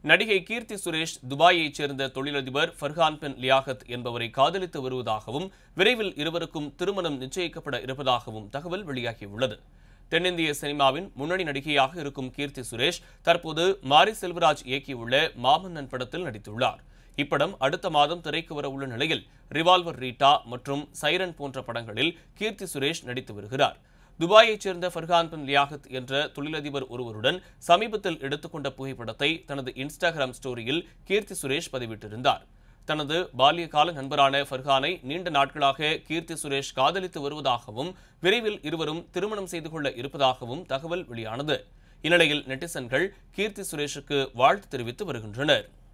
நடிகை கீர்த்தி சுரேஷ் துபாயைச் சேர்ந்த தொழிலதிபர் ஃபர்ஹான் பின் லியாகத் என்பவரை காதலித்து வருவதாகவும் விரைவில் இருவருக்கும் திருமணம் நிச்சயிக்கப்பட இருப்பதாகவும் தகவல் வெளியாகியுள்ளது தென்னிந்திய சினிமாவின் முன்னணி நடிகையாக இருக்கும் கீர்த்தி சுரேஷ் தற்போது மாரி செல்வராஜ் இயக்கியுள்ள மாமன்னன் படத்தில் நடித்துள்ளார் இப்படம் அடுத்த மாதம் திரைக்கு வர உள்ள நிலையில் ரிவால்வர் ரீட்டா மற்றும் சைரன் போன்ற படங்களில் கீர்த்தி சுரேஷ் நடித்து வருகிறார் துபாயைச் சேர்ந்த ஃபர்ஹான் பின் லியாகத் என்ற தொழிலதிபர் ஒருவருடன் சமீபத்தில் எடுத்துக்கொண்ட புகைப்படத்தை தனது இன்ஸ்டாகிராம் ஸ்டோரியில் கீர்த்தி சுரேஷ் பதிவிட்டிருந்தார் தனது பால்யகால நண்பரான ஃபர்ஹானை நீண்ட நாட்களாக கீர்த்தி சுரேஷ் காதலித்து வருவதாகவும் விரைவில் இருவரும் திருமணம் செய்து கொள்ள இருப்பதாகவும் தகவல் வெளியானது இந்நிலையில் நெட்டிசன்கள் கீர்த்தி சுரேஷுக்கு வாழ்த்து தெரிவித்து வருகின்றனர்